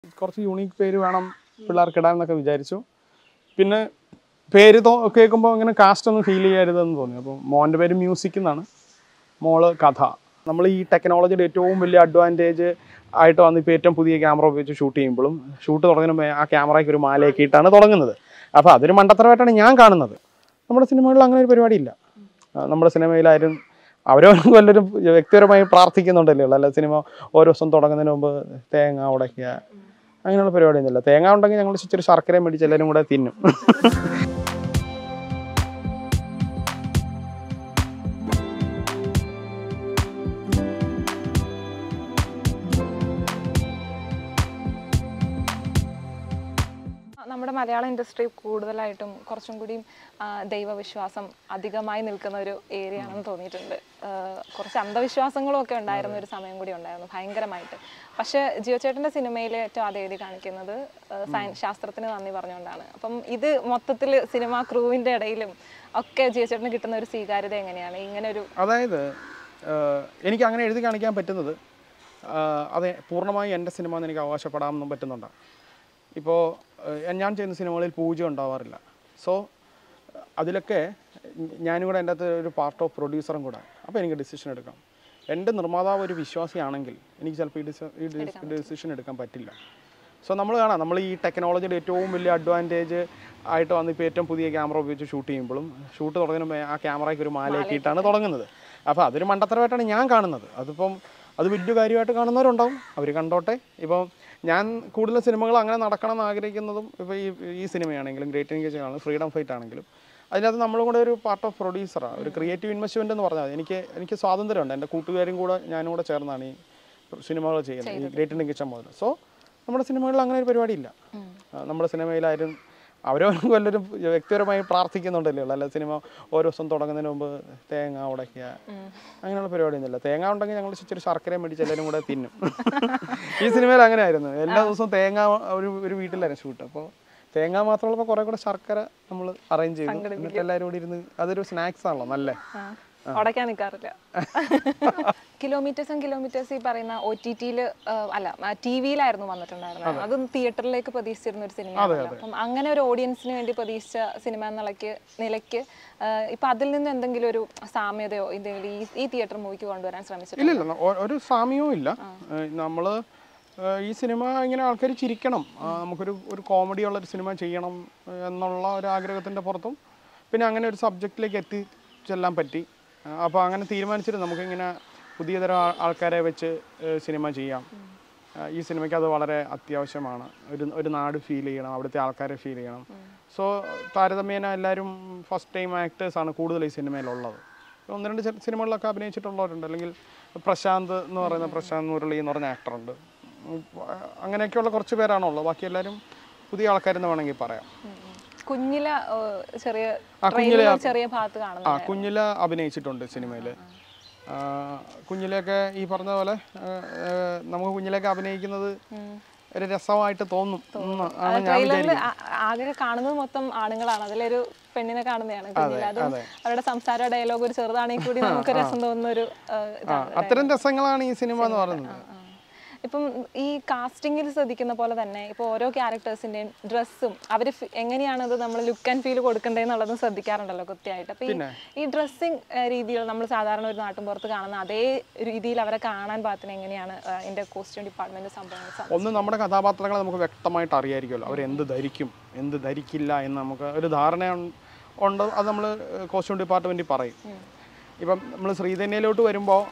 കുറച്ച് യൂണീക്ക് പേര് വേണം പിള്ളേർക്ക് ഇടാമെന്നൊക്കെ വിചാരിച്ചു പിന്നെ പേര് തോ കേൾക്കുമ്പോൾ ഇങ്ങനെ കാസ്റ്റ് ഒന്നും ഫീൽ ചെയ്യരുതെന്ന് തോന്നി അപ്പോൾ മോൻ്റെ പേര് മ്യൂസിക് എന്നാണ് മോള് കഥ നമ്മൾ ഈ ടെക്നോളജിയുടെ ഏറ്റവും വലിയ അഡ്വാൻറ്റേജ് ആയിട്ട് വന്ന് ഇപ്പോൾ ഏറ്റവും പുതിയ ക്യാമറ ഉപയോഗിച്ച് ഷൂട്ട് ചെയ്യുമ്പോഴും ഷൂട്ട് തുടങ്ങുന്ന മുമ്പേ ആ ക്യാമറയ്ക്ക് ഒരു മാലയൊക്കെ ഇട്ടാണ് തുടങ്ങുന്നത് അപ്പോൾ അതൊരു മണ്ടത്തരമായിട്ടാണ് ഞാൻ കാണുന്നത് നമ്മുടെ സിനിമകളിൽ അങ്ങനെ ഒരു പരിപാടിയില്ല ആ, നമ്മുടെ സിനിമയിലായാലും അവരവർക്ക് വല്ലൊരു വ്യക്തിപരമായി പ്രാർത്ഥിക്കുന്നുണ്ടല്ലേ ഉള്ളൂ അല്ല സിനിമ ഓരോ ദിവസം തുടങ്ങുന്നതിന് മുമ്പ് തേങ്ങ ഉടയ്ക്കുക അങ്ങനെയുള്ള പരിപാടിയൊന്നുമില്ല തേങ്ങ ഉണ്ടെങ്കിൽ ഞങ്ങൾ ഇച്ചിരി ശർക്കരയും മേടിച്ച് എല്ലാവരും കൂടെ തിന്നും നമ്മുടെ മലയാള ഇൻഡസ്ട്രി കൂടുതലായിട്ടും കുറച്ചും കൂടിയും ആ, ദൈവവിശ്വാസം അധികമായി നിൽക്കുന്ന ഒരു ഏരിയ ആണെന്ന് തോന്നിയിട്ടുണ്ട് ആ, കുറച്ച് അന്ധവിശ്വാസങ്ങളും ഒക്കെ ഉണ്ടായിരുന്ന ഒരു സമയം കൂടി ഉണ്ടായിരുന്നു ഭയങ്കരമായിട്ട് പക്ഷേ ജിയോ ചേട്ടൻ്റെ സിനിമയിൽ ഏറ്റവും ആദ്യം എഴുതി കാണിക്കുന്നത് സയൻസ് ശാസ്ത്രത്തിന് നന്ദി പറഞ്ഞുകൊണ്ടാണ് അപ്പം ഇത് മൊത്തത്തിൽ സിനിമ ക്രൂവിൻ്റെ ഇടയിലും ഒക്കെ ജിയോ ചേട്ടന് കിട്ടുന്ന ഒരു സ്വീകാര്യത എങ്ങനെയാണ് ഇങ്ങനെ ഒരു അതായത് ആഹ്, എനിക്ക് അങ്ങനെ എഴുതി കാണിക്കാൻ പറ്റുന്നത് ആഹ്, അതെ പൂർണ്ണമായി എൻ്റെ സിനിമ എന്ന് എനിക്ക് അവകാശപ്പെടാമെന്നും പറ്റുന്നുണ്ട് ഇപ്പോൾ ഞാൻ ചെയ്യുന്ന സിനിമകളിൽ പൂജ ഉണ്ടാവാറില്ല സോ അതിലൊക്കെ ഞാനും കൂടെ എൻ്റെ അകത്ത് ഒരു പാർട്ട് ഓഫ് പ്രൊഡ്യൂസറും കൂടെ അപ്പോൾ എനിക്ക് ഡിസിഷൻ എടുക്കാം എൻ്റെ നിർമ്മാതാവ് ഒരു വിശ്വാസിയാണെങ്കിൽ എനിക്ക് ചിലപ്പോൾ ഈ ഡിസി ഈ ഡിസിഷൻ എടുക്കാൻ പറ്റില്ല സോ നമ്മൾ കാണാം നമ്മൾ ഈ ടെക്നോളജിയുടെ ഏറ്റവും വലിയ അഡ്വാൻറ്റേജ് ആയിട്ട് വന്ന് ഇപ്പോൾ ഏറ്റവും പുതിയ ക്യാമറ ഉപയോഗിച്ച് ഷൂട്ട് ചെയ്യുമ്പോഴും ഷൂട്ട് തുടങ്ങുന്ന മുമ്പേ ആ ക്യാമറയ്ക്ക് ഒരു മാലയൊക്കെ ഇട്ടാണ് തുടങ്ങുന്നത് അപ്പോൾ അതൊരു മണ്ടത്തരമായിട്ടാണ് ഞാൻ കാണുന്നത് അതിപ്പം അത് വലിയ കാര്യമായിട്ട് കാണുന്നവരുണ്ടാവും അവർ കണ്ടോട്ടെ ഇപ്പം ഞാൻ കൂടുതൽ സിനിമകൾ അങ്ങനെ നടക്കണം എന്ന് ആഗ്രഹിക്കുന്നതും ഇപ്പോൾ ഈ ഈ സിനിമയാണെങ്കിലും ഗ്രേറ്റ് എൻഗേജ് ആണെങ്കിലും ഫ്രീഡം ഫൈറ്റ് ആണെങ്കിലും അതിനകത്ത് നമ്മളും കൂടെ ഒരു പാർട്ട് ഓഫ് പ്രൊഡ്യൂസറാണ് ഒരു ക്രിയേറ്റീവ് ഇൻവെസ്റ്റ്മെൻറ്റ് എന്ന് പറഞ്ഞാൽ മതി. എനിക്ക് എനിക്ക് സ്വാതന്ത്ര്യമുണ്ട് എൻ്റെ കൂട്ടുകാരും കൂടെ ഞാനും കൂടെ ചേർന്നാണ് ഈ സിനിമകൾ ചെയ്യുന്നത് ഈ ഗ്രേറ്റ് ഇന്ത്യൻ കിച്ചൺ മുതൽ സോ നമ്മുടെ സിനിമകളിൽ അങ്ങനെ ഒരു പരിപാടിയില്ല ആ, നമ്മുടെ സിനിമയിലായാലും അവരവർക്ക് വല്ലൊരു വ്യക്തിപരമായി പ്രാർത്ഥിക്കുന്നുണ്ടല്ലേ ഉള്ളൂ അല്ല സിനിമ ഓരോ ദിവസം തുടങ്ങുന്നതിന് മുമ്പ് തേങ്ങ ഉടയ്ക്കുക അങ്ങനെയുള്ള പരിപാടിയൊന്നുമില്ല തേങ്ങ ഉണ്ടെങ്കിൽ ഞങ്ങൾ ഇച്ചിരി ശർക്കരയും മേടിച്ച് എല്ലാവരും കൂടെ തിന്നും ഈ സിനിമയിൽ അങ്ങനെ ആയിരുന്നു എല്ലാ ദിവസവും തേങ്ങ ഒരു ഒരു വീട്ടിലായിരുന്നു ഷൂട്ട് അപ്പോൾ തേങ്ങ മാത്രമുള്ളപ്പോൾ കുറേ കൂടെ ശർക്കര നമ്മൾ അറേഞ്ച് ചെയ്തു എന്നിട്ട് എല്ലാവരും കൂടി ഇരുന്ന് അതൊരു സ്നാക്സ് ആണല്ലോ നല്ലേ ആ, ഉടയ്ക്കാൻ നിൽക്കാറില്ല കിലോമീറ്റേഴ്സ് ആൻഡ് കിലോമീറ്റേഴ്സ് ഈ പറയുന്ന ഒ ടി ടിയിൽ അല്ല ടി വിയിലായിരുന്നു വന്നിട്ടുണ്ടായിരുന്നത് അതും തിയേറ്ററിലേക്ക് പ്രതീക്ഷിച്ചിരുന്ന ഒരു സിനിമ അപ്പം അങ്ങനെ ഒരു ഓഡിയൻസിന് വേണ്ടി പ്രതീക്ഷിച്ച സിനിമ നിലയ്ക്ക് നിലയ്ക്ക് ആ, ഇപ്പൊ അതിൽ നിന്ന് എന്തെങ്കിലും ഒരു സാമ്യതയോ എന്തെങ്കിലും ഈ ഈ തിയേറ്റർ മൂവിക്ക് കൊണ്ടുവരാൻ ശ്രമിച്ചിട്ടുണ്ട് ഇല്ല ഇല്ല ഒ- ഒരു സാമ്യവും ഇല്ല നമ്മൾ ഈ സിനിമ ഇങ്ങനെ ആൾക്കാർ ചിരിക്കണം ആ, നമുക്കൊരു ഒരു കോമഡി ഉള്ള ഒരു സിനിമ ചെയ്യണം ഏഹ്, എന്നുള്ള ഒരു ആഗ്രഹത്തിൻ്റെ പുറത്തും പിന്നെ അങ്ങനെ ഒരു സബ്ജക്റ്റിലേക്ക് എത്തിച്ചെല്ലാൻ പറ്റി അപ്പോൾ അങ്ങനെ തീരുമാനിച്ചിട്ട് നമുക്കിങ്ങനെ പുതിയ തരം ആ- ആൾക്കാരെ വെച്ച് ഏഹ്, സിനിമ ചെയ്യാം ആ, ഈ സിനിമയ്ക്ക് അത് വളരെ അത്യാവശ്യമാണ് ഒരു ഒരു നാട് ഫീൽ ചെയ്യണം അവിടുത്തെ ആൾക്കാരെ ഫീൽ ചെയ്യണം സോ താരതമ്യേന എല്ലാവരും ഫസ്റ്റ് ടൈം ആക്ടേഴ്സാണ് കൂടുതൽ ഈ സിനിമയിലുള്ളത് ഒന്ന് രണ്ട് ചെ- സിനിമകളിലൊക്കെ അഭിനയിച്ചിട്ടുള്ളവരുണ്ട് അല്ലെങ്കിൽ പ്രശാന്ത് എന്ന് പറയുന്ന പ്രശാന്ത് മുരളി എന്ന് പറഞ്ഞ ആക്ടറുണ്ട് അങ്ങനെയൊക്കെയുള്ള കുറച്ച് പേരാണുള്ളത് ബാക്കി എല്ലാവരും പുതിയ ആൾക്കാരെന്ന് വേണമെങ്കിൽ പറയാം ഉം, ഉം. കുഞ്ഞില ആ, ചെറിയ ആ, കുഞ്ഞില ട്രെയിലറിൽ ചെറിയ ഭാഗത്ത് കാണുന്നു ആ കുഞ്ഞില അഭിനയിച്ചിട്ടുണ്ട് സിനിമയിൽ കുഞ്ഞിലൊക്കെ ഈ പറഞ്ഞ പോലെ ആ, ആ, നമുക്ക് കുഞ്ഞിലൊക്കെ അഭിനയിക്കുന്നത് ഒരു രസമായിട്ട് തോന്നും എന്ന് ആണ് ഞാൻ ട്രെയിലറിൽ ആകെ കാണുന്നത് മൊത്തം ആണുങ്ങളാണ് അതിലൊരു പെണ്ണിനെ കാണുന്നതാണ് കുഞ്ഞിൽ അതും അവരുടെ സംസാര ഡയലോഗ് ഒരു ചെറുതാണെങ്കിൽ കൂടി നമുക്ക് രസം തോന്നുന്ന ഒരു ആ, ആ, ഇതാണ് അത്തരം രസങ്ങളാണ് ഈ സിനിമ എന്ന് പറയുന്നത് ആ. ഇപ്പം ഈ കാസ്റ്റിംഗിൽ ശ്രദ്ധിക്കുന്ന പോലെ തന്നെ ഇപ്പോൾ ഓരോ ക്യാരക്ടേഴ്സിന്റെയും ഡ്രസ്സും അവർ എങ്ങനെയാണ് അത് നമ്മൾ ലുക്ക് ആൻഡ് ഫീൽ കൊടുക്കേണ്ടതെന്നുള്ളതും ശ്രദ്ധിക്കാറുണ്ടല്ലോ കൃത്യമായിട്ട് അപ്പം ഈ ഈ ഡ്രസ്സിങ് രീതിയിൽ നമ്മൾ സാധാരണ ഒരു നാട്ടിൻപുറത്ത് കാണുന്ന അതേ രീതിയിൽ അവരെ കാണാൻ പാകത്തിന് എങ്ങനെയാണ് ആ, ഇതിന്റെ കോസ്റ്റ്യൂം ഡിപ്പാർട്ട്മെന്റ് സംഭവങ്ങൾ സം- ഒന്ന് നമ്മുടെ കഥാപാത്രങ്ങളെ നമുക്ക് വ്യക്തമായിട്ട് അറിയായിരിക്കുമല്ലോ അവർ എന്ത് ധരിക്കും എന്ത് ധരിക്കില്ല എന്ന് നമുക്ക് ഒരു ധാരണ ഉൺ- ഉണ്ട് അത് നമ്മൾ കോസ്റ്റ്യൂം ഡിപ്പാർട്ട്മെൻറ്റിൽ പറയും ഇപ്പം നമ്മൾ ശ്രീധന്യയിലോട്ട് വരുമ്പോൾ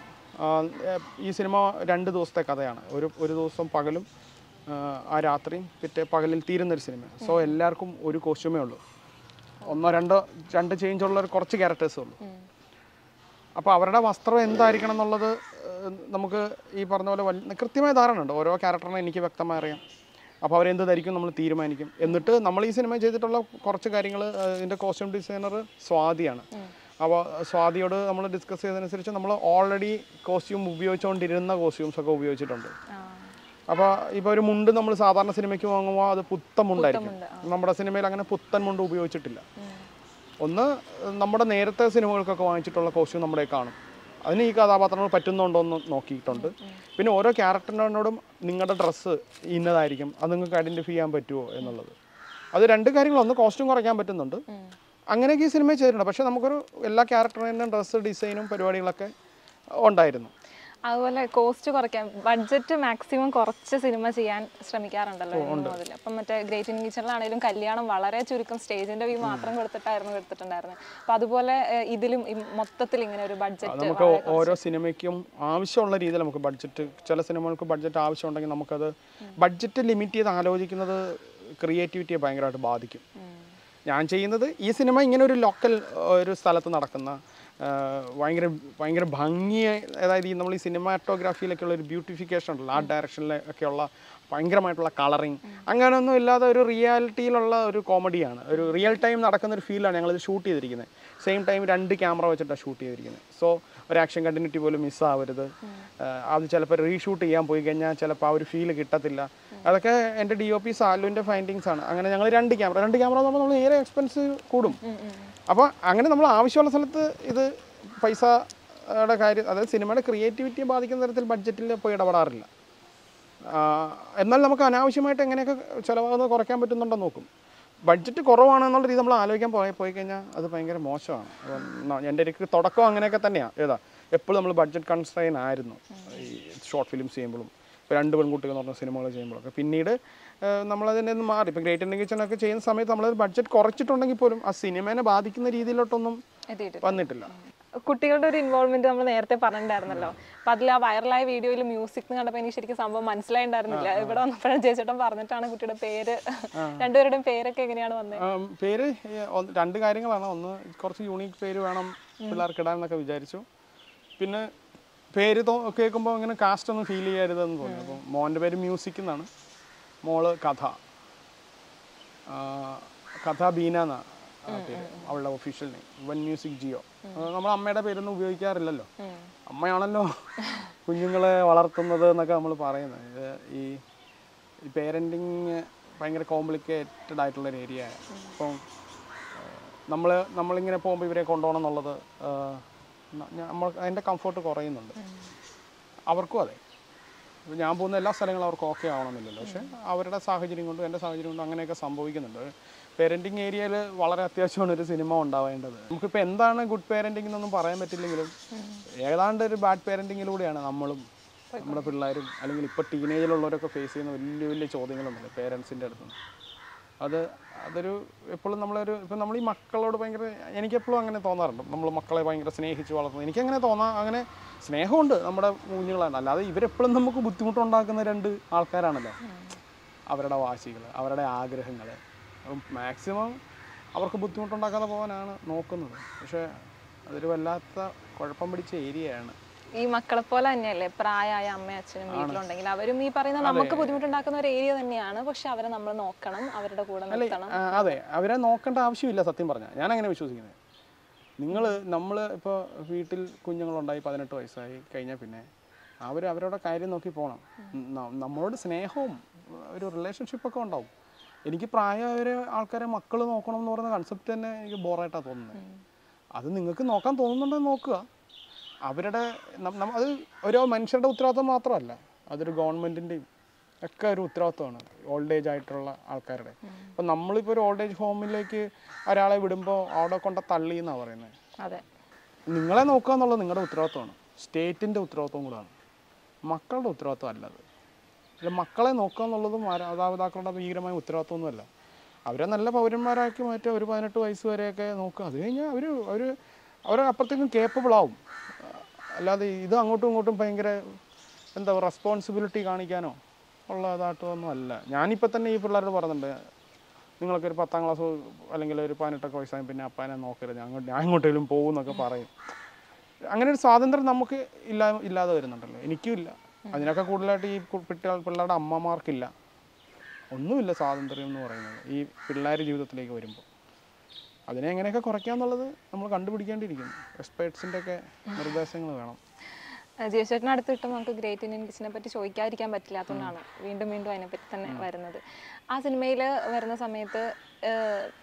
ഈ സിനിമ രണ്ട് ദിവസത്തെ കഥയാണ് ഒരു ഒരു ദിവസം പകലും ആ, ആ രാത്രിയും പിറ്റേ പകലിൽ തീരുന്നൊരു സിനിമ സോ എല്ലാവർക്കും ഒരു കോസ്റ്റ്യൂമേ ഉള്ളൂ ഒന്നോ രണ്ടോ രണ്ട് ചേഞ്ച് ഉള്ള ഒരു കുറച്ച് ക്യാരക്ടേഴ്സേ ഉള്ളൂ അപ്പോൾ അവരുടെ വസ്ത്രം എന്തായിരിക്കണം എന്നുള്ളത് ഏഹ്, നമുക്ക് ഈ പറഞ്ഞ പോലെ വലിയ കൃത്യമായ ധാരണ ഉണ്ട് ഓരോ ക്യാരക്ടറിനെ എനിക്ക് വ്യക്തമായി അറിയാം അപ്പോൾ അവരെന്ത് ധരിക്കും നമ്മൾ തീരുമാനിക്കും എന്നിട്ട് നമ്മൾ ഈ സിനിമ ചെയ്തിട്ടുള്ള കുറച്ച് കാര്യങ്ങൾ ഇതിൻ്റെ കോസ്റ്റ്യൂം ഡിസൈനർ സ്വാതിയാണ് അപ്പോൾ സ്വാതിയോട് നമ്മൾ ഡിസ്കസ് ചെയ്തതനുസരിച്ച് നമ്മൾ ഓൾറെഡി കോസ്റ്റ്യൂം ഉപയോഗിച്ചുകൊണ്ടിരുന്ന കോസ്റ്റ്യൂംസ് ഒക്കെ ഉപയോഗിച്ചിട്ടുണ്ട് ആ, അപ്പോൾ ഇപ്പോൾ ഒരു മുണ്ട് നമ്മൾ സാധാരണ സിനിമയ്ക്ക് വാങ്ങുമ്പോൾ അത് പുത്തൻ മുണ്ടായിരിക്കും നമ്മുടെ സിനിമയിൽ അങ്ങനെ പുത്തൻ മുണ്ട് ഉപയോഗിച്ചിട്ടില്ല ഒന്ന് നമ്മുടെ നേരത്തെ സിനിമകൾക്കൊക്കെ വാങ്ങിച്ചിട്ടുള്ള കോസ്റ്റ്യൂം നമ്മുടെ കാണും അതിന് ഈ കഥാപാത്രങ്ങൾ പറ്റുന്നുണ്ടോ എന്ന് നോക്കിയിട്ടുണ്ട് പിന്നെ ഓരോ ക്യാരക്ടറിനോടും നിങ്ങളുടെ ഡ്രസ്സ് ഇന്നതായിരിക്കും അത് നിങ്ങൾക്ക് ഐഡൻറ്റിഫൈ ചെയ്യാൻ പറ്റുമോ എന്നുള്ളത് അത് രണ്ട് കാര്യങ്ങൾ ഒന്ന് കോസ്റ്റ്യൂം കുറയ്ക്കാൻ പറ്റുന്നുണ്ട് അങ്ങനെയൊക്കെ ഈ സിനിമയിൽ ചെയ്തിട്ടുണ്ട് പക്ഷേ നമുക്കൊരു എല്ലാ ക്യാരക്ടറിൻ്റെയും ഡ്രസ്സ് ഡിസൈനും പരിപാടികളൊക്കെ ഉണ്ടായിരുന്നു അതുപോലെ കോസ്റ്റ് കുറയ്ക്കാൻ ബഡ്ജറ്റ് മാക്സിമം കുറച്ച് സിനിമ ചെയ്യാൻ ശ്രമിക്കാറുണ്ടല്ലോ ഇന്നു മുതൽ അപ്പം മറ്റേ ഗ്രേറ്റ് ഇന്ത്യൻ കിച്ചണിലാണെങ്കിലും കല്യാണം വളരെ ചുരുക്കം സ്റ്റേജിന്റെ വ്യൂ മാത്രം കൊടുത്തിട്ടായിരുന്നു എടുത്തിട്ടുണ്ടായിരുന്നത് അപ്പൊ അതുപോലെ ഏഹ്, ഇതിലും ഈ മൊത്തത്തിൽ ഇങ്ങനെ ഒരു ബഡ്ജറ്റ് നമുക്ക് ഓരോ സിനിമയ്ക്കും ആവശ്യമുള്ള രീതിയിൽ നമുക്ക് ബഡ്ജറ്റ് ചില സിനിമകൾക്ക് ബഡ്ജറ്റ് ആവശ്യമുണ്ടെങ്കിൽ നമുക്കത് ബഡ്ജറ്റ് ലിമിറ്റ് ചെയ്ത് ആലോചിക്കുന്നത് ക്രിയേറ്റിവിറ്റിയെ ഭയങ്കരമായിട്ട് ബാധിക്കും ഞാൻ ചെയ്യുന്നത് ഈ സിനിമ ഇങ്ങനെ ഒരു ലോക്കൽ ഒരു സ്ഥലത്ത് നടക്കുന്ന ആ, ഭയങ്കര ഭയങ്കര ഭംഗി അതായത് ഈ നമ്മൾ ഈ സിനിമാറ്റോഗ്രാഫിയിലൊക്കെ ഉള്ള ഒരു ബ്യൂട്ടിഫിക്കേഷൻ ഉണ്ടല്ലോ ആ ഡയറക്ഷനിലൊക്കെ ഉള്ള ഭയങ്കരമായിട്ടുള്ള കളറിങ് അങ്ങനെയൊന്നും ഇല്ലാതെ ഒരു റിയാലിറ്റിയിലുള്ള ഒരു കോമഡിയാണ് ഒരു റിയൽ ടൈം നടക്കുന്ന ഒരു ഫീലാണ് ഞങ്ങളിത് ഷൂട്ട് ചെയ്തിരിക്കുന്നത് സെയിം ടൈം രണ്ട് ക്യാമറ വെച്ചിട്ടാണ് ഷൂട്ട് ചെയ്തിരിക്കുന്നത് സോ ഒരു ആക്ഷൻ കണ്ടിന്യൂറ്റി പോലും മിസ്സാവരുത് അത് ചിലപ്പോൾ റീഷൂട്ട് ചെയ്യാൻ പോയി കഴിഞ്ഞാൽ ചിലപ്പോൾ ആ ഒരു ഫീൽ കിട്ടത്തില്ല അതൊക്കെ എൻ്റെ ഡി ഒ പി സാലുവിൻ്റെ ഫൈൻഡിങ്സ് ആണ് അങ്ങനെ ഞങ്ങൾ രണ്ട് ക്യാമറ രണ്ട് ക്യാമറ എന്ന് നമ്മൾ നേരെ എക്സ്പെൻസ് കൂടും അപ്പോൾ അങ്ങനെ നമ്മൾ ആവശ്യമുള്ള സ്ഥലത്ത് ഇത് പൈസയുടെ കാര്യം അതായത് സിനിമയുടെ ക്രിയേറ്റിവിറ്റിയെ ബാധിക്കുന്ന തരത്തിൽ ബഡ്ജറ്റിൽ പോയി ഇടപെടാറില്ല ആ, എന്നാൽ നമുക്ക് അനാവശ്യമായിട്ട് എങ്ങനെയൊക്കെ ചിലവാകുന്നത് കുറയ്ക്കാൻ പറ്റുന്നുണ്ടോ നോക്കും ബഡ്ജറ്റ് കുറവാണെന്നുള്ള രീതി നമ്മൾ ആലോചിക്കാൻ പോയി പോയി കഴിഞ്ഞാൽ അത് ഭയങ്കര മോശമാണ് അപ്പം ന- എൻ്റെ ഒരു തുടക്കം അങ്ങനെയൊക്കെ തന്നെയാണ് ഏതാ എപ്പോഴും നമ്മൾ ബഡ്ജറ്റ് കൺസ്ട്രെയിൻ ആയിരുന്നു ഈ ഷോർട്ട് ഫിലിംസ് ചെയ്യുമ്പോഴും ഇപ്പോൾ രണ്ട് പെൺകുട്ടികൾ എന്ന് പറഞ്ഞ സിനിമകൾ ചെയ്യുമ്പോഴൊക്കെ പിന്നീട് ഏഹ്, നമ്മളതിൽ നിന്ന് മാറി ഇപ്പോൾ ഗ്രേറ്റ് ഇന്ത്യൻ കിച്ചണൊക്കെ ചെയ്യുന്ന സമയത്ത് നമ്മളത് ബഡ്ജറ്റ് കുറച്ചിട്ടുണ്ടെങ്കിൽ പോലും ആ സിനിമേനെ ബാധിക്കുന്ന രീതിയിലോട്ടൊന്നും എത്തിയിട്ടില്ല വന്നിട്ടില്ല കുട്ടികളുടെ ഒരു ഇൻവോൾവ്മെന്റ് നമ്മൾ നേരത്തെ പറഞ്ഞിട്ടുണ്ടായിരുന്നല്ലോ അപ്പൊ അതിൽ ആ വൈറലായ വീഡിയോയിൽ മ്യൂസിക് കണ്ടപ്പോൾ എനിക്ക് ശരിക്കും സംഭവം മനസ്സിലായിട്ടുണ്ടായിരുന്നില്ല ഇവിടെ വന്നപ്പോഴും ചേച്ചേട്ടൻ പറഞ്ഞിട്ടാണ് കുട്ടിയുടെ പേര് രണ്ടുപേരുടെയും പേരൊക്കെ എങ്ങനെയാണ് വന്നത് ആം, പേര് ഏ, ഒന്ന് രണ്ട് കാര്യങ്ങളാണ് ഒന്ന് കുറച്ച് യൂണീക്ക് പേര് വേണം പിള്ളേർക്ക് ഇടാൻ എന്നൊക്കെ വിചാരിച്ചു പിന്നെ പേര് തോ കേൾക്കുമ്പോൾ ഇങ്ങനെ കാസ്റ്റ് ഒന്നും ഫീൽ ചെയ്യരുതെന്ന് തോന്നി അപ്പം മോൻ്റെ പേര് മ്യൂസിക് എന്നാണ് മോള് കഥ ആ, കഥ ബീന എന്നാ ആ പേര് അവളുടെ official name one music Jio നമ്മൾ അമ്മയുടെ പേരൊന്നും ഉപയോഗിക്കാറില്ലല്ലോ അമ്മയാണല്ലോ കുഞ്ഞുങ്ങളെ വളർത്തുന്നത് എന്നൊക്കെ നമ്മൾ പറയുന്നത് ഇത് ഈ ഈ പേരൻറ്റിങ് ഭയങ്കര കോംപ്ലിക്കേറ്റഡ് ആയിട്ടുള്ള ഒരു ഏരിയ അപ്പം നമ്മൾ നമ്മളിങ്ങനെ പോകുമ്പോൾ ഇവരെ കൊണ്ടുപോകണം എന്നുള്ളത് ആ, ന- നമ്മൾ അതിൻ്റെ കംഫർട്ട് കുറയുന്നുണ്ട് അവർക്കും അതെ ഇപ്പൊ ഞാൻ പോകുന്ന എല്ലാ സ്ഥലങ്ങളും അവർക്ക് ഓക്കെ ആവണമെന്നില്ലല്ലോ പക്ഷെ അവരുടെ സാഹചര്യം കൊണ്ടും എൻ്റെ സാഹചര്യം കൊണ്ടും അങ്ങനെയൊക്കെ സംഭവിക്കുന്നുണ്ട് പേരൻറ്റിങ് ഏരിയയിൽ വളരെ അത്യാവശ്യമാണ് ഒരു സിനിമ ഉണ്ടാവേണ്ടത് നമുക്കിപ്പോൾ എന്താണ് ഗുഡ് പേരൻറ്റിംഗ് എന്നൊന്നും പറയാൻ പറ്റില്ലെങ്കിലും ഏതാണ്ട് ഒരു ബാഡ് പേരൻറ്റിങ്ങിലൂടെയാണ് നമ്മളും നമ്മുടെ പിള്ളേരും അല്ലെങ്കിൽ ഇപ്പോൾ ടീനേജിലുള്ളവരൊക്കെ ഫേസ് ചെയ്യുന്ന വലിയ വലിയ ചോദ്യങ്ങളുണ്ടല്ലോ പേരൻസിൻ്റെ അടുത്ത് നിന്ന് അത് അതൊരു എപ്പോഴും നമ്മളൊരു ഇപ്പം നമ്മൾ ഈ മക്കളോട് ഭയങ്കര എനിക്കെപ്പോഴും അങ്ങനെ തോന്നാറുണ്ട് നമ്മൾ മക്കളെ ഭയങ്കര സ്നേഹിച്ച് വളർത്തുന്നത് എനിക്കങ്ങനെ തോന്നാം അങ്ങനെ സ്നേഹമുണ്ട് നമ്മുടെ കുഞ്ഞുങ്ങളാണ് അല്ലാതെ ഇവരെപ്പോഴും നമുക്ക് ബുദ്ധിമുട്ടുണ്ടാക്കുന്ന രണ്ട് ആൾക്കാരാണല്ലോ അവരുടെ വാശികൾ അവരുടെ ആഗ്രഹങ്ങൾ മാക്സിമം അവർക്ക് ബുദ്ധിമുട്ടുണ്ടാക്കാതെ പോകാനാണ് നോക്കുന്നത് പക്ഷേ അതൊരു വല്ലാത്ത കുഴപ്പം പിടിച്ച ഏരിയയാണ് ഈ മക്കളെ പോലെ തന്നെയല്ലേ പ്രായമായ അമ്മയും അച്ഛനും വീട്ടിലുണ്ടെങ്കിൽ അവരും ഈ പറയുന്ന നമുക്ക് ബുദ്ധിമുട്ടുണ്ടാക്കുന്ന ഒരു ഏരിയ തന്നെയാണ് പക്ഷെ അവരെ നമ്മൾ നോക്കണം അവരുടെ കൂടെ നിർത്തണം ആ, അതെ അവരെ നോക്കേണ്ട ആവശ്യമില്ല സത്യം പറഞ്ഞാൽ ഞാൻ അങ്ങനെ വിശ്വസിക്കുന്നത് നിങ്ങൾ നമ്മൾ ഇപ്പോൾ വീട്ടിൽ കുഞ്ഞുങ്ങളുണ്ടായി പതിനെട്ട് വയസ്സായി കഴിഞ്ഞാൽ പിന്നെ അവർ അവരുടെ കാര്യം നോക്കി പോകണം ന- നമ്മളോട് സ്നേഹവും ഒരു റിലേഷൻഷിപ്പൊക്കെ ഉണ്ടാവും എനിക്ക് പ്രായമായ ആൾക്കാരെ മക്കൾ നോക്കണം എന്ന് പറയുന്ന കൺസെപ്റ്റ് തന്നെ എനിക്ക് ബോറായിട്ടാണ് തോന്നുന്നത് അത് നിങ്ങൾക്ക് നോക്കാൻ തോന്നുന്നുണ്ടെങ്കിൽ നോക്കുക അവരുടെ നം- നം- അത് ഓരോ മനുഷ്യരുടെ ഉത്തരവാദിത്വം മാത്രമല്ല അതൊരു ഗവൺമെൻറ്റിൻ്റെയും ഒക്കെ ഒരു ഉത്തരവാദിത്വമാണ് ഓൾഡ് ഏജ് ആയിട്ടുള്ള ആൾക്കാരുടെ അപ്പം നമ്മളിപ്പോൾ ഒരു ഓൾഡ് ഏജ് ഹോമിലേക്ക് ഒരാളെ വിടുമ്പോൾ അവിടെ കൊണ്ട് തള്ളി എന്നാണ് പറയുന്നത് അതെ നിങ്ങളെ നോക്കുക എന്നുള്ളത് നിങ്ങളുടെ ഉത്തരവാദിത്വമാണ് സ്റ്റേറ്റിൻ്റെ ഉത്തരവാദിത്വം കൂടാണ് മക്കളുടെ ഉത്തരവാദിത്വം അല്ലത് അല്ല മക്കളെ നോക്കുക എന്നുള്ളതും മാതാപിതാക്കളുടെ ഭീകരമായ ഉത്തരവാദിത്വമൊന്നുമല്ല അവരെ നല്ല പൗരന്മാരാക്കി മാറ്റുക ഒരു പതിനെട്ട് വയസ്സ് വരെയൊക്കെ നോക്കുക അത് കഴിഞ്ഞാൽ അവർ അവർ അവർ അപ്പുറത്തേക്കും കേപ്പബിൾ ആവും അല്ലാതെ ഇത് അങ്ങോട്ടും ഇങ്ങോട്ടും ഭയങ്കര എന്താ റെസ്പോൺസിബിലിറ്റി കാണിക്കാനോ ഉള്ളതായിട്ടൊന്നും അല്ല ഞാനിപ്പോൾ തന്നെ ഈ പിള്ളേരോട് പറയുന്നുണ്ട് നിങ്ങളൊക്കെ ഒരു പത്താം ക്ലാസ് അല്ലെങ്കിൽ ഒരു പതിനെട്ടൊക്കെ വയസ്സായി പിന്നെ അപ്പാനെ നോക്കരുത് ഞാൻ അങ്ങോട്ട് ഞാൻ എങ്ങോട്ടേലും പോകും എന്നൊക്കെ പറയും അങ്ങനെ ഒരു സ്വാതന്ത്ര്യം നമുക്ക് ഇല്ലാ ഇല്ലാതെ വരുന്നുണ്ടല്ലോ എനിക്കും ഇല്ല അതിനൊക്കെ കൂടുതലായിട്ട് ഈ കു- കുട്ടികൾ പിള്ളേരുടെ അമ്മമാർക്കില്ല ഒന്നുമില്ല സ്വാതന്ത്ര്യം എന്ന് പറയുന്നത് ഈ പിള്ളേർ ജീവിതത്തിലേക്ക് വരുമ്പോൾ അതിനെ എങ്ങനെയൊക്കെ കുറയ്ക്കാന്നുള്ളത് നമ്മൾ കണ്ടുപിടിക്കേണ്ടിയിരിക്കുന്നു എക്സ്പേർട്സിൻ്റെ ഒക്കെ നിർദ്ദേശങ്ങൾ വേണം ജിയോചേട്ടൻ അടുത്ത് കിട്ടുമ്പോൾ നമുക്ക് ഗ്രേറ്റ് ഇന്ത്യൻ കിച്ചനെ പറ്റി ചോദിക്കാതിരിക്കാൻ പറ്റില്ലാത്തതുകൊണ്ടാണ് വീണ്ടും വീണ്ടും അതിനെപ്പറ്റി തന്നെ വരുന്നത് ആ സിനിമയിൽ വരുന്ന സമയത്ത്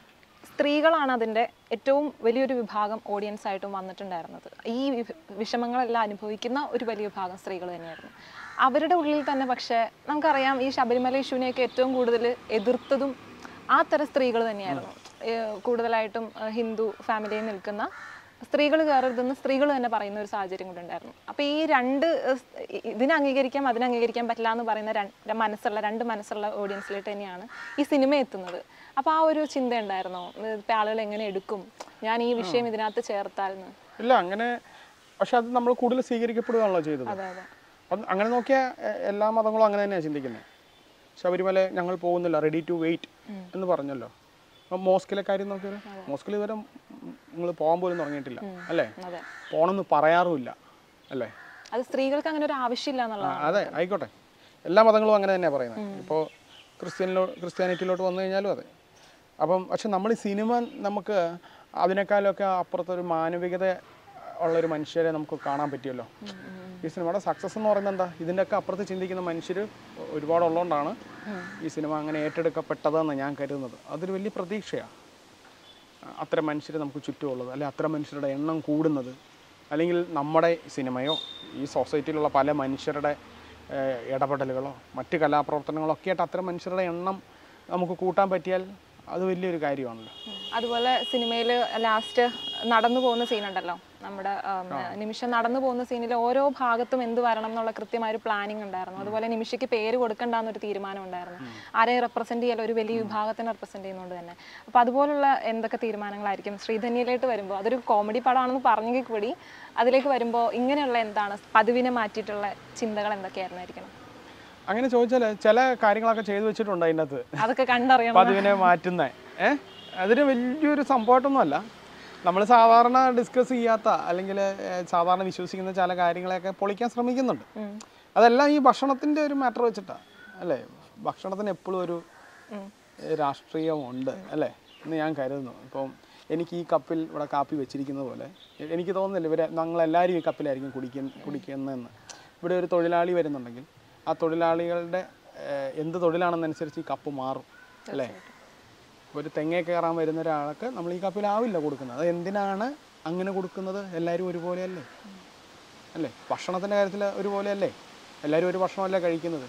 സ്ത്രീകളാണ് അതിൻ്റെ ഏറ്റവും വലിയൊരു വിഭാഗം ഓഡിയൻസ് ആയിട്ടും വന്നിട്ടുണ്ടായിരുന്നത് ഈ വി- വിഷമങ്ങളെല്ലാം അനുഭവിക്കുന്ന ഒരു വലിയ വിഭാഗം സ്ത്രീകൾ തന്നെയായിരുന്നു അവരുടെ ഉള്ളിൽ തന്നെ പക്ഷേ നമുക്കറിയാം ഈ ശബരിമല ഇഷ്യൂനെയൊക്കെ ഏറ്റവും കൂടുതൽ എതിർത്തതും ആ തരം സ്ത്രീകൾ തന്നെയായിരുന്നു ഏഹ് കൂടുതലായിട്ടും ഏഹ് ഹിന്ദു ഫാമിലിയിൽ നിൽക്കുന്ന സ്ത്രീകൾ കയറരുതെന്ന് സ്ത്രീകൾ തന്നെ പറയുന്ന ഒരു സാഹചര്യം കൂടെ ഉണ്ടായിരുന്നു അപ്പോൾ ഈ രണ്ട് ഏഹ് സ്- ഇ- ഇതിനെ അംഗീകരിക്കാം അതിനെ അംഗീകരിക്കാൻ പറ്റില്ല എന്ന് പറയുന്ന രണ്ട് മനസ്സുള്ള രണ്ട് മനസ്സുള്ള ഓഡിയൻസിലേക്ക് തന്നെയാണ് ഈ സിനിമ എത്തുന്നത് അപ്പോൾ ആ ഒരു ചിന്ത ഉണ്ടായിരുന്നോ ഇപ്പം ആളുകൾ എങ്ങനെ എടുക്കും ഞാൻ ഈ വിഷയം ഇതിനകത്ത് ചേർത്താൽ എന്ന് ഇല്ല അങ്ങനെ പക്ഷെ അത് നമ്മൾ കൂടുതൽ സ്വീകരിക്കപ്പെടുകയാണല്ലോ ചെയ്തത് അതെ അതെ അപ്പം അങ്ങനെ നോക്കിയാൽ എ- എല്ലാ മതങ്ങളും അങ്ങനെ തന്നെയാണ് ചിന്തിക്കുന്നത് ശബരിമല ഞങ്ങൾ പോകുന്നില്ല റെഡി ടു വെയിറ്റ് എന്ന് പറഞ്ഞല്ലോ അപ്പം മോസ്കിലെ കാര്യം നോക്കിയാൽ മോസ്കിൽ ഇതുവരെ നിങ്ങൾ പോകാൻ പോലും തുടങ്ങിയിട്ടില്ല അല്ലേ അതെ പോകണമെന്ന് പറയാറുമില്ല അല്ലേ അത് സ്ത്രീകൾക്ക് അങ്ങനെ ഒരു ആവശ്യമില്ല ആ, എന്നുള്ളതാണ് അതെ ആയിക്കോട്ടെ എല്ലാ മതങ്ങളും അങ്ങനെ തന്നെയാണ് പറയുന്നത് ഇപ്പോൾ ക്രിസ്ത്യനിലോ ക്രിസ്ത്യാനിറ്റിയിലോട്ട് വന്നു കഴിഞ്ഞാലും അതെ അപ്പം പക്ഷെ നമ്മൾ ഈ സിനിമ നമുക്ക് അതിനേക്കാളൊക്കെ അപ്പുറത്തൊരു മാനവികത ഉള്ളൊരു മനുഷ്യരെ നമുക്ക് കാണാൻ പറ്റിയല്ലോ ഈ സിനിമയുടെ സക്സസ് എന്ന് പറയുന്നത് എന്താ ഇതിൻ്റെയൊക്കെ അപ്പുറത്ത് ചിന്തിക്കുന്ന മനുഷ്യർ ഒരുപാടുള്ളതുകൊണ്ടാണ് ഈ സിനിമ അങ്ങനെ ഏറ്റെടുക്കപ്പെട്ടതെന്ന് ഞാൻ കരുതുന്നത് അതൊരു വലിയ പ്രതീക്ഷയാണ് അത്തരം മനുഷ്യർ നമുക്ക് ചുറ്റുമുള്ളത് അല്ലെങ്കിൽ അത്തരം മനുഷ്യരുടെ എണ്ണം കൂടുന്നത് അല്ലെങ്കിൽ നമ്മുടെ സിനിമയോ ഈ സൊസൈറ്റിയിലുള്ള പല മനുഷ്യരുടെ ഏഹ്, ഇടപെടലുകളോ മറ്റ് കലാപ്രവർത്തനങ്ങളോ ഒക്കെ ആയിട്ട് അത്തരം മനുഷ്യരുടെ എണ്ണം നമുക്ക് കൂട്ടാൻ പറ്റിയാൽ അത് വലിയൊരു കാര്യമാണല്ലോ അതുപോലെ സിനിമയിൽ ലാസ്റ്റ് നടന്നു പോകുന്ന സീനുണ്ടല്ലോ നമ്മുടെ ഉം, നിമിഷം നടന്നു പോകുന്ന സീനിൽ ഓരോ ഭാഗത്തും എന്ത് വരണം എന്നുള്ള കൃത്യമായ ഒരു പ്ലാനിങ് ഉണ്ടായിരുന്നു അതുപോലെ നിമിഷയ്ക്ക് പേര് കൊടുക്കണ്ടെന്നൊരു തീരുമാനം ഉണ്ടായിരുന്നു ആരെയും റെപ്രസെന്റ് ചെയ്യാൻ ഒരു വലിയ വിഭാഗത്തിനെ റെപ്രസെന്റ് ചെയ്യുന്നതുകൊണ്ട് തന്നെ അപ്പോൾ അതുപോലുള്ള എന്തൊക്കെ തീരുമാനങ്ങളായിരിക്കും ശ്രീധന്യയിലേക്ക് വരുമ്പോൾ അതൊരു കോമഡി പടമാണെന്ന് പറഞ്ഞെങ്കിൽ കൂടി അതിലേക്ക് വരുമ്പോൾ ഇങ്ങനെയുള്ള എന്താണ് പതിവിനെ മാറ്റിയിട്ടുള്ള ചിന്തകൾ എന്തൊക്കെയായിരുന്നായിരിക്കണം അങ്ങനെ ചോദിച്ചാൽ ചില കാര്യങ്ങളൊക്കെ ചെയ്തു വെച്ചിട്ടുണ്ട് അതിൻ്റെ അകത്ത് അതൊക്കെ കണ്ടറിയണം പതിവിനെ മാറ്റുന്ന ഏ അതൊരു വലിയൊരു സംഭവമായിട്ടൊന്നുമല്ല നമ്മൾ സാധാരണ ഡിസ്കസ് ചെയ്യാത്ത അല്ലെങ്കിൽ സാധാരണ വിശ്വസിക്കുന്ന ചില കാര്യങ്ങളെയൊക്കെ പൊളിക്കാൻ ശ്രമിക്കുന്നുണ്ട് ഉം. അതെല്ലാം ഈ ഭക്ഷണത്തിൻ്റെ ഒരു മാറ്റർ വെച്ചിട്ടാണ് അല്ലേ ഭക്ഷണത്തിന് എപ്പോഴും ഒരു ഉം. ഏ, രാഷ്ട്രീയമുണ്ട് അല്ലേ എന്ന് ഞാൻ കരുതുന്നു ഇപ്പം എനിക്ക് ഈ കപ്പിൽ ഇവിടെ കാപ്പി വെച്ചിരിക്കുന്നത് പോലെ എ- എനിക്ക് തോന്നുന്നില്ല ഇവരെ ഞങ്ങളെല്ലാവരും ഈ കപ്പിലായിരിക്കും കുടിക്കുന്ന കുടിക്കുന്നതെന്ന് ഇവിടെ ഒരു തൊഴിലാളി വരുന്നുണ്ടെങ്കിൽ ആ തൊഴിലാളികളുടെ ഏ, എന്ത് തൊഴിലാണെന്നനുസരിച്ച് ഈ കപ്പ് മാറും അല്ലേ ഒരു തെങ്ങേ കയറാൻ വരുന്ന ഒരാൾക്ക് നമ്മൾ ഈ കപ്പിലാവില്ല കൊടുക്കുന്നത് അത് എന്തിനാണ് അങ്ങനെ കൊടുക്കുന്നത് എല്ലാവരും ഒരുപോലെയല്ലേ അല്ലേ ഭക്ഷണത്തിൻ്റെ കാര്യത്തിൽ ഒരുപോലെയല്ലേ എല്ലാവരും ഒരു ഭക്ഷണമല്ലേ കഴിക്കുന്നത്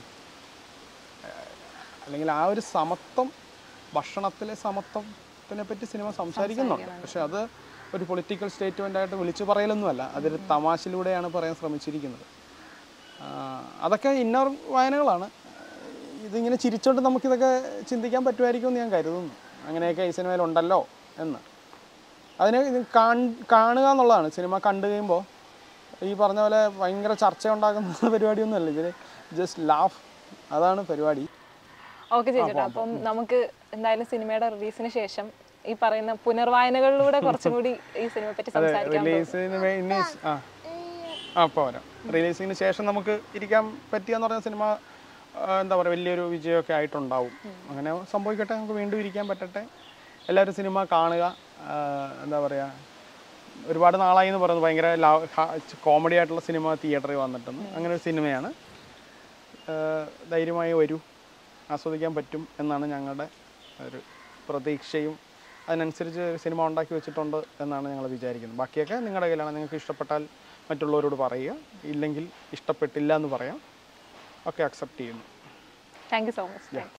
ഏഹ് അല്ലെങ്കിൽ ആ ഒരു സമത്വം ഭക്ഷണത്തിലെ സമത്വത്തിനെ പറ്റി സിനിമ സംസാരിക്കുന്നുണ്ട് പക്ഷെ അത് ഒരു പൊളിറ്റിക്കൽ സ്റ്റേറ്റ്മെൻ്റ് ആയിട്ട് വിളിച്ചു പറയലൊന്നുമല്ല അതൊരു തമാശയിലൂടെയാണ് പറയാൻ ശ്രമിച്ചിരിക്കുന്നത് ആ, അതൊക്കെ ഇന്നർ വായനകളാണ് ഇതിങ്ങനെ ചിരിച്ചോണ്ട് നമുക്കിതൊക്കെ ചിന്തിക്കാൻ പറ്റുമായിരിക്കും എന്ന് ഞാൻ കരുതുന്നു അങ്ങനെയൊക്കെ ഈ സിനിമയിലുണ്ടല്ലോ എന്ന് അതിനെ ഇത് കാൺ- കാണുക എന്നുള്ളതാണ് സിനിമ കണ്ടു കഴിയുമ്പോൾ ഈ പറഞ്ഞ പോലെ ഭയങ്കര ചർച്ച ഉണ്ടാക്കുന്ന പരിപാടിയൊന്നുമല്ല ഇതിൽ ജസ്റ്റ് ലാഫ് അതാണ് പരിപാടി ഓക്കെ ചേച്ചേട്ടാ അപ്പം നമുക്ക് എന്തായാലും സിനിമയുടെ റിലീസിന് ശേഷം ഈ പറയുന്ന പുനർവായനകളിലൂടെ കുറച്ചും കൂടി ഈ സിനിമയെ പറ്റി സംസാരിക്കാം റിലീസിന് ഇനി ആ ആ ഇപ്പോൾ വരാം റിലീസിന് ശേഷം നമുക്ക് ഇരിക്കാൻ പറ്റിയെന്ന് പറഞ്ഞ സിനിമ ആ, എന്താ പറയുക വലിയൊരു വിജയമൊക്കെ ആയിട്ടുണ്ടാവും അങ്ങനെ സംഭവിക്കട്ടെ നമുക്ക് വീണ്ടും ഇരിക്കാൻ പറ്റട്ടെ എല്ലാവരും സിനിമ കാണുക ആ, എന്താ പറയുക ഒരുപാട് നാളായി എന്ന് പറയുന്നത് ഭയങ്കര കോമഡി ആയിട്ടുള്ള സിനിമ തിയേറ്ററിൽ വന്നിട്ടുണ്ട് അങ്ങനെ ഒരു സിനിമയാണ് ആ, ധൈര്യമായി വരൂ ആസ്വദിക്കാൻ പറ്റും എന്നാണ് ഞങ്ങളുടെ ഒരു പ്രതീക്ഷയും അതിനനുസരിച്ച് ഒരു സിനിമ ഉണ്ടാക്കി വെച്ചിട്ടുണ്ട് എന്നാണ് ഞങ്ങൾ വിചാരിക്കുന്നത് ബാക്കിയൊക്കെ നിങ്ങളുടെ കയ്യിലാണ് നിങ്ങൾക്ക് ഇഷ്ടപ്പെട്ടാൽ മറ്റുള്ളവരോട് പറയുക ഇല്ലെങ്കിൽ ഇഷ്ടപ്പെട്ടില്ല എന്ന് പറയാം ഒക്കെ അക്സെപ്റ്റ് ചെയ്യുന്നു താങ്ക് യു സോ മച്ച്